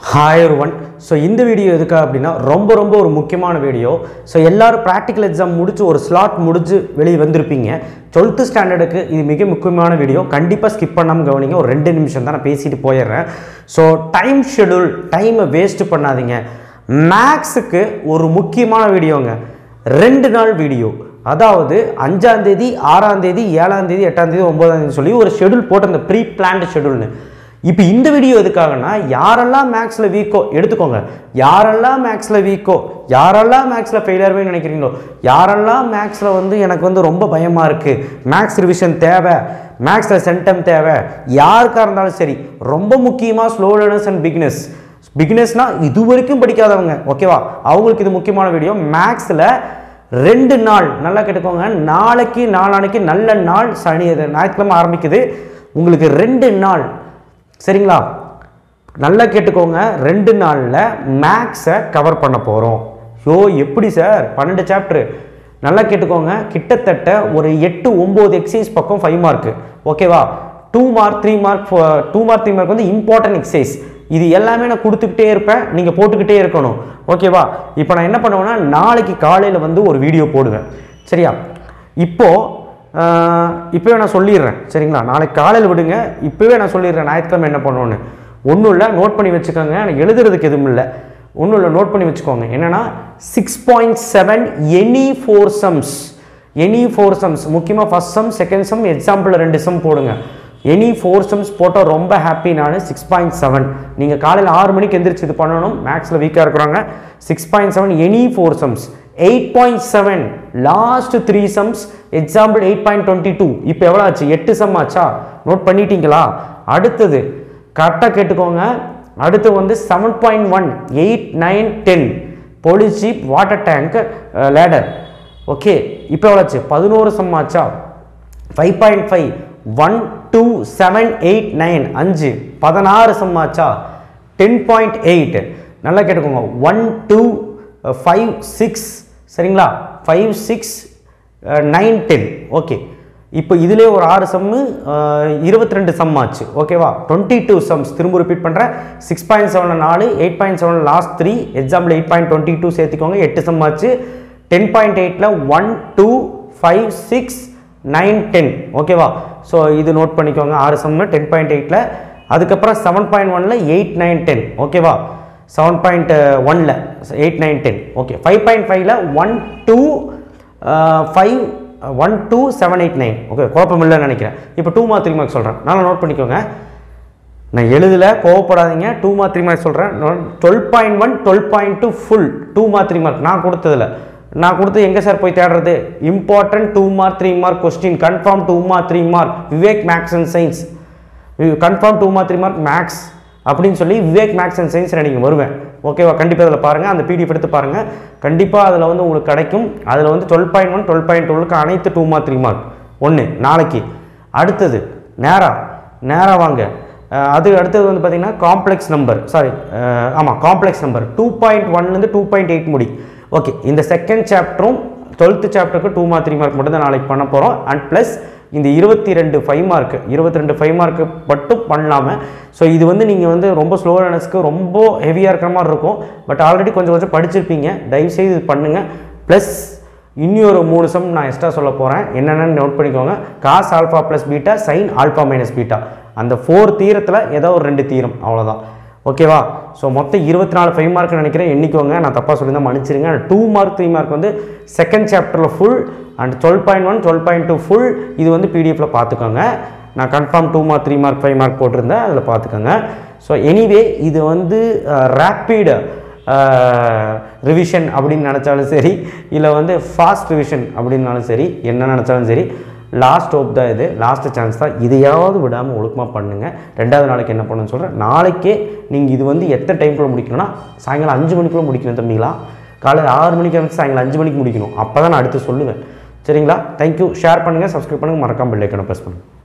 hi one so இந்த video எதுக்காக அப்படின்னா ரொம்ப ரொம்ப ஒரு முக்கியமான வீடியோ ஸோ எல்லாரும் ப்ராக்டிக்கல் எக்ஸாம் முடிச்சு ஒரு ஸ்லாட் முடிச்சு வெளியே வந்திருப்பீங்க டுவெல்த்து ஸ்டாண்டர்டுக்கு இது மிக முக்கியமான வீடியோ கண்டிப்பாக ஸ்கிப் பண்ணாமல் கவனிங்க ஒரு ரெண்டு நிமிஷம் தான் நான் பேசிட்டு போயிடுறேன் ஸோ டைம் ஷெடியூல் டைமை வேஸ்ட் பண்ணாதீங்க மேக்ஸுக்கு ஒரு முக்கியமான வீடியோங்க ரெண்டு நாள் வீடியோ அதாவது அஞ்சாம் தேதி ஆறாம் தேதி ஏழாம் தேதி எட்டாம் தேதி ஒன்பதாம் தேதி சொல்லி ஒரு ஷெடியூல் போட்டு அந்த ப்ரீ பிளான்டு ஷெடியூல்னு இப்போ இந்த வீடியோ எதுக்காகனா யாரெல்லாம் மேக்ஸில் வீக்கோ எடுத்துக்கோங்க யாரெல்லாம் மேக்ஸில் வீக்கோ யாரெல்லாம் மேக்ஸில் ஃபெயிலியர்வே நினைக்கிறீங்களோ யாரெல்லாம் மேக்ஸில் வந்து எனக்கு வந்து ரொம்ப பயமாக இருக்குது மேக்ஸ் ரிவிஷன் தேவை மேக்ஸில் சென்டம் தேவை யாருக்காக இருந்தாலும் சரி ரொம்ப முக்கியமாக ஸ்லோ லேர்னர்ஸ் அண்ட் பிகினஸ் பிகினஸ்னால் இது வரைக்கும் படிக்காதவங்க ஓகேவா அவங்களுக்கு இது முக்கியமான வீடியோ மேக்ஸில் ரெண்டு நாள் நல்லா கேட்டுக்கோங்க நாளைக்கு நாளானைக்கு நல்ல நாள் சனி இது ஞாயிற்றுக்கிழமை ஆரம்பிக்குது உங்களுக்கு ரெண்டு நாள் சரிங்களா நல்லா கேட்டுக்கோங்க ரெண்டு நாளில் மேக்ஸை கவர் பண்ண போகிறோம் யோ எப்படி சார் பன்னெண்டு சாப்டர் நல்லா கேட்டுக்கோங்க கிட்டத்தட்ட ஒரு எட்டு ஒம்பது எக்ஸசைஸ் பக்கம் ஃபைவ் மார்க்கு ஓகேவா two mark three mark two mark three mark வந்து இம்பார்ட்டன்ட் எக்ஸசைஸ் இது எல்லாமே நான் கொடுத்துக்கிட்டே இருப்பேன் நீங்கள் போட்டுக்கிட்டே இருக்கணும் ஓகேவா இப்போ நான் என்ன பண்ணுவேன்னா நாளைக்கு காலையில் வந்து ஒரு வீடியோ போடுவேன் சரியா இப்போது இப்போவே நான் சொல்லிடுறேன் சரிங்களா நாளைக்கு காலையில் விடுங்க இப்போவே நான் சொல்லிடுறேன் ஞாயிற்றுக்கிழமை என்ன பண்ணணும்னு ஒன்றும் இல்லை நோட் பண்ணி வச்சுக்கோங்க எனக்கு எழுதுறதுக்கு எதுவும் இல்லை ஒன்றும் இல்லை நோட் பண்ணி வச்சுக்கோங்க என்னென்னா six point seven any four sums any four sums முக்கியமாக first sum second sum example ரெண்டு சம் போடுங்க எனி ஃபோர் சம்ஸ் போட்டால் ரொம்ப ஹாப்பி நான் சிக்ஸ் பாயிண்ட் செவன் நீங்கள் காலையில் ஆறு மணிக்கு எந்திரிச்சு இது பண்ணணும் மேக்ஸில் வீக்காக இருக்கிறாங்க six point seven any four sums eight point seven last three sums example eight point twenty two இப்போ எவ்வளோ ஆச்சு எட்டு சம் ஆச்சா நோட் பண்ணிட்டீங்களா அடுத்தது கரெக்டாக கேட்டுக்கோங்க அடுத்து வந்து seven point one eight nine ten police jeep water tank ladder okay இப்போ எவ்வளோ ஆச்சு பதினோரு சம் ஆச்சா five point five one two seven eight nine அஞ்சு பதினாறு சம் ஆச்சா டென் பாயிண்ட் எயிட் நல்லா கேட்டுக்கோங்க ஒன் டூ ஃபைவ் சிக்ஸ் சரிங்களா five six nine ten okay இப்போ இதிலே ஒரு ஆறு சம்மு இருபத்தி ரெண்டு சம் ஆச்சு ஓகேவா டுவெண்ட்டி டூ சம்ஸ் திரும்ப ரிப்பீட் பண்ணுறேன் சிக்ஸ் பாயிண்ட் செவனில் நாலு eight point seven last three example eight point twenty two சேர்த்துக்கோங்க எட்டு சம் ஆச்சு டென் பாயிண்ட் எயிட்டில் one two five six nine ten ஓகேவா ஸோ இது நோட் பண்ணிக்கோங்க ஆறு சம்மு டென் பாயிண்ட் எயிட்டில் அதுக்கப்புறம் செவன் பாயிண்ட் ஒனில் எயிட் நைன் டென் ஓகேவா செவன் பாயிண்ட் ஒனில் eight nine ten okay five point ஃபைவ்ல one two five one two seven eight nine okay குழப்பம் இல்லைன்னு நினைக்கிறேன் இப்போ டூ மார்க் த்ரீ மார்க் சொல்கிறேன் நல்லா நோட் பண்ணிக்கோங்க நான் எழுதல கோவப்படாதீங்க டூ மார்க் த்ரீ மார்க் சொல்கிறேன் twelve point one twelve point two full two mark three mark நான் கொடுத்ததில்ல நான் கொடுத்து எங்கே சார் போய் தேடுறது important two mark three mark question confirm two mark three mark Vivek maths and science confirm two mark three mark maths அப்படின்னு சொல்லி Vivek maths and science நீங்கள் வருவேன் ஓகேவா கண்டிப்பாக அதில் பாருங்கள் அந்த பிடிஎஃப் எடுத்து பாருங்கள் கண்டிப்பாக அதில் வந்து உங்களுக்கு கிடைக்கும் அதில் வந்து twelve point one twelve point டூலுக்கு அனைத்து டூ மார்க் த்ரீ மார்க் ஒன்று நாளைக்கு அடுத்தது நேரா நேரா வாங்க அஹ் அது அடுத்தது வந்து பார்த்தீங்கன்னா காம்ப்ளெக்ஸ் நம்பர் சாரி ஆமாம் காம்ப்ளெக்ஸ் நம்பர் டூ பாயிண்ட் ஒன்லேருந்து டூ பாயிண்ட் எயிட் முடி ஓகே இந்த செகண்ட் சாப்டரும் டுவெல்த்து சாப்டருக்கு டூ மார்க் த்ரீ மார்க் மட்டும் தான் நாளைக்கு பண்ண போகிறோம் அண்ட் ப்ளஸ் இந்த இருபத்தி ரெண்டு ஃபைவ் மார்க் இருபத்தி ரெண்டு ஃபைவ் மார்க்கு மட்டும் பண்ணலாமல் ஸோ இது வந்து நீங்கள் வந்து ரொம்ப ஸ்லோ லேர்னர்ஸ்க்கு ரொம்ப ஹெவியாக இருக்கிற மாதிரி இருக்கும் பட் ஆல்ரெடி கொஞ்சம் கொஞ்சம் படிச்சிருப்பீங்க தயவுசெய்து இது பண்ணுங்கள் ப்ளஸ் இன்னும் ஒரு மூணு சம் நான் எக்ஸ்ட்ரா சொல்ல போகிறேன் என்னென்னு நோட் பண்ணிக்கோங்க cos alpha plus beta sine alpha minus beta அந்த ஃபோர் தீரத்தில் ஏதோ ஒரு ரெண்டு தீரம் அவ்வளோதான் ஓகேவா ஸோ மொத்தம் இருபத்தி நாலு ஃபைவ் மார்க் நினைக்கிறேன் எண்ணிக்கோங்க நான் தப்பாக சொல்லியிருந்தா மன்னிச்சிருங்க டூ மார்க் த்ரீ மார்க் வந்து செகண்ட் சாப்டரில் full and twelve point one twelve point two full இது வந்து பிடிஎஃப்பில் பார்த்துக்கோங்க நான் confirm two mark three mark five mark போட்டிருந்தேன் அதில் பார்த்துக்கோங்க ஸோ எனிவே இது வந்து ரேப்பிடு ரிவிஷன் அப்படின்னு நினச்சாலும் சரி இல்லை வந்து ஃபாஸ்ட் ரிவிஷன் அப்படின்னாலும் சரி என்ன நினச்சாலும் சரி லாஸ்ட் ஹோப் தான் இது லாஸ்ட் சான்ஸ் தான் இதையாவது விடாமல் ஒழுக்கமாக பண்ணுங்கள் ரெண்டாவது நாளைக்கு என்ன பண்ணுன்னு சொல்கிறேன் நாளைக்கே நீங்கள் இது வந்து எத்தனை டைம்குள்ளே முடிக்கணும்னா சாயங்காலம் அஞ்சு மணிக்குள்ளே முடிக்கணும் தம்பிங்களா காலையில் ஆறு மணிக்கு வந்து சாயங்காலம் அஞ்சு மணிக்கு முடிக்கணும் அப்போ தான் நான் அடுத்து சொல்லுவேன் சரிங்களா தேங்க்யூ ஷேர் பண்ணுங்கள் சப்ஸ்கிரைப் பண்ணுங்கள் மறக்காமல் பெல் ஐக்கனை ப்ரெஸ் பண்ணுங்கள்